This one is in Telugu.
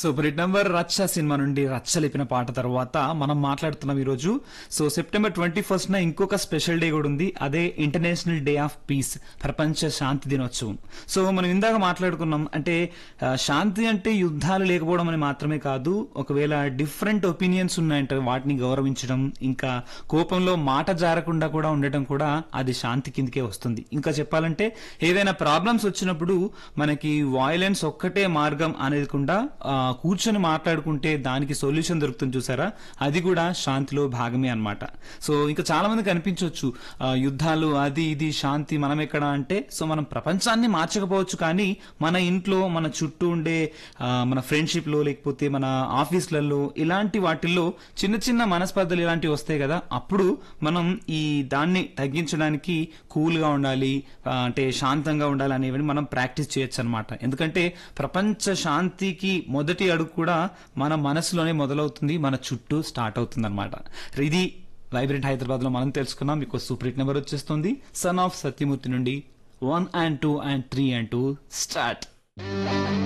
super hit number Racha cinema నుండి రచ్చలిపిన పాట తర్వాత మనం మాట్లాడుతున్నాం ఈ రోజు సో సెప్టెంబర్ ట్వంటీ ఫస్ట్ న ఇంకొక స్పెషల్ డే కూడా ఉంది అదే ఇంటర్నేషనల్ డే ఆఫ్ పీస్ ప్రపంచ శాంతి దినోత్సవం సో మనం ఇందాక మాట్లాడుకున్నాం అంటే ఆ, శాంతి అంటే యుద్ధాలు లేకపోవడం అని మాత్రమే కాదు ఒకవేళ డిఫరెంట్ ఒపీనియన్స్ ఉన్నాయంటే వాటిని గౌరవించడం ఇంకా కోపంలో మాట జారకుండా కూడా ఉండటం కూడా అది శాంతి కిందకే వస్తుంది ఇంకా చెప్పాలంటే ఏదైనా ప్రాబ్లమ్స్ వచ్చినప్పుడు మనకి వాయిలెన్స్ ఒక్కటే మార్గం అనేది కూడా ఆ, కూర్చొని మాట్లాడుకుంటే దానికి సొల్యూషన్ దొరుకుతుంది చూసారా అది కూడా శాంతిలో భాగమే అన్నమాట సో ఇంకా చాలా మందికి అనిపించవచ్చు ఆ, యుద్ధాలు అది ఇది శాంతి మనం ఎక్కడ అంటే సో మనం ప్రపంచాన్ని మార్చకపోవచ్చు కానీ మన ఇంట్లో మన చుట్టూ ఉండే ఆ, మన ఫ్రెండ్షిప్ లో లేకపోతే మన ఆఫీస్లలో ఇలాంటి వాటిల్లో చిన్న చిన్న మనస్పర్ధలు ఇలాంటివి వస్తాయి కదా అప్పుడు మనం ఈ దాన్ని తగ్గించడానికి కూల్ గా ఉండాలి ఆ, అంటే శాంతంగా ఉండాలి అనేవి మనం ప్రాక్టీస్ చేయొచ్చు అనమాట ఎందుకంటే ప్రపంచ శాంతికి మొదటి అడుగు కూడా మన మనసులోనే మొదలవుతుంది మన చుట్టూ స్టార్ట్ అవుతుంది అనమాట ఇది వైబ్రెంట్ హైదరాబాద్ లో మనం తెలుసుకున్నాం మీకు సూపర్ హిట్ నెంబర్ వచ్చేస్తుంది సన్ ఆఫ్ సత్యమూర్తి నుండి one and two and three and two start